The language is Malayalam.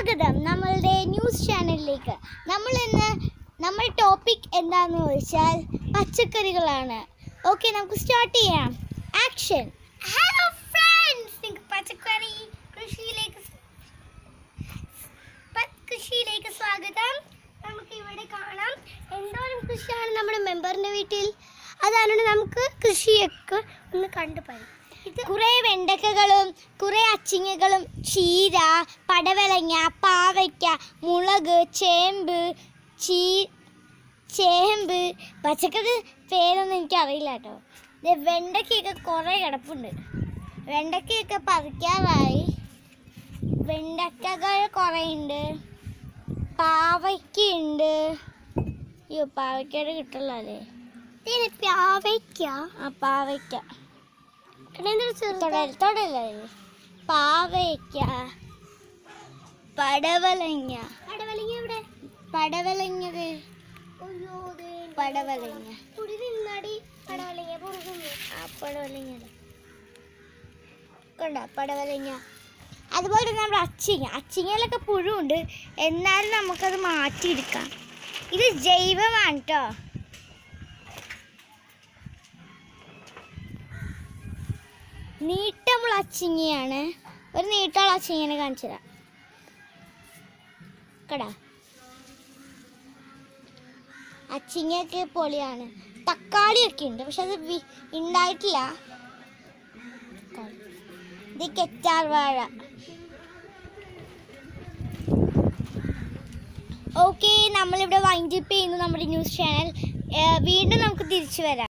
സ്വാഗതം നമ്മളുടെ ന്യൂസ് ചാനലിലേക്ക് നമ്മൾ ഇന്ന് നമ്മൾ ടോപ്പിക് എന്താണെന്ന് ചോദിച്ചാൽ പച്ചക്കറികളാണ് ഓക്കെ നമുക്ക് സ്റ്റാർട്ട് ചെയ്യാം ആക്ഷൻ ഹലോ ഫ്രണ്ട്സ് നിങ്ങൾക്ക് പച്ചക്കറി കൃഷിയിലേക്ക് സ്- പ- കൃഷിയിലേക്ക് സ്വാഗതം നമുക്ക് ഇവിടെ കാണാം എന്തോരം കൃഷിയാണ് നമ്മുടെ മെമ്പറിൻ്റെ വീട്ടിൽ അതാണ് നമുക്ക് കൃഷിയൊക്കെ ഒന്ന് കണ്ടു പറയാം കുറേ വെണ്ടക്കകളും കുറേ അച്ചിങ്ങകളും ചീര പടവലങ്ങ പാവയ്ക്ക മുളക് ചേമ്പ് ചീ ചേമ്പ് പച്ചക്കറി പേരൊന്നും എനിക്കറിയില്ല കേട്ടോ ദേ വെണ്ടയ്ക്കൊക്കെ കുറേ കിടപ്പുണ്ട് വെണ്ടയ്ക്കൊക്കെ പറിക്കാറായി വെണ്ടക്കകൾ കുറേ ഉണ്ട് പാവയ്ക്കുണ്ട് അയ്യോ പാവയ്ക്കയുടെ കിട്ടില്ല അല്ലേ പാവയ്ക്ക ആ പാവയ്ക്ക തൊടൽ തൊടല്ലേ പാവയ്ക്ക പടവലങ്ങ പടവലങ്ങ എവിടെ പടവലങ്ങത് പടവലങ്ങ പടവലങ്ങ ആ പടവലങ്ങ കണ്ടോ പടവലങ്ങ അതുപോലെ നമ്മുടെ അച്ചിങ്ങ അച്ചിങ്ങയിലൊക്കെ പുഴുണ്ട് എന്നാലും നമുക്കത് മാറ്റിയെടുക്കാം ഇത് ജൈവമാണ് കേട്ടോ നീട്ടമുള്ള അച്ചിങ്ങയാണ് ഒരു നീട്ടമുള്ള അച്ചിങ്ങനെ കാണിച്ചു തരാം കടാ അച്ചിങ്ങയൊക്കെ പൊളിയാണ് തക്കാളിയൊക്കെ ഉണ്ട് പക്ഷെ അത് വി- ഉണ്ടായിട്ടില്ല ഇത് കെറ്റാർ വാഴ ഓക്കെ നമ്മളിവിടെ വൈൻഡപ്പ് ചെയ്യുന്നു നമ്മുടെ ന്യൂസ് ചാനൽ വീണ്ടും നമുക്ക് തിരിച്ചു വരാം